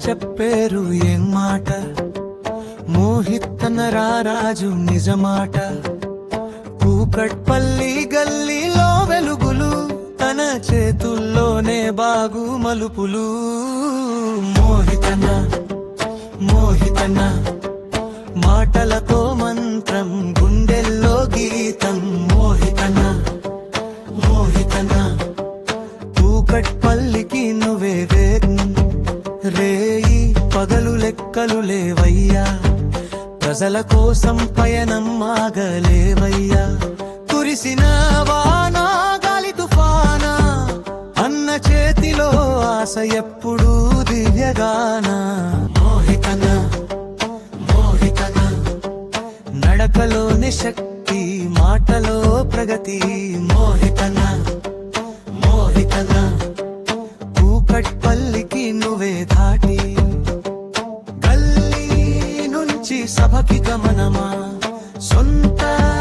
చెప్పేరు ఏం మాట మోహిత్తన రారాజు నిజమాట కూకట్పల్లి గల్లీలో వెలుగులు తన చేతుల్లోనే బాగు మలుపులు మోహితన మోహితన మాటలతో మంత్రం గుండెల్లో గీతం మోహితన మోహితన కూకట్పల్లికి నువ్వే వేగం రేయి పగలు లెక్కలు లేవయ్యా ప్రజల కోసం పయనం ఆగలేవయ్యా కురిసిన వానా గాలి తుఫానా అన్న చేతిలో ఆశ ఎప్పుడూ దివ్యగాన మోహితన మోహితన నడకలోని శక్తి మాటలో ప్రగతి మోహితన మోహితన కూకట్పల్లికి నువ్వే ధాటి గల్లీ నుంచి సభకి గమనమా సొంత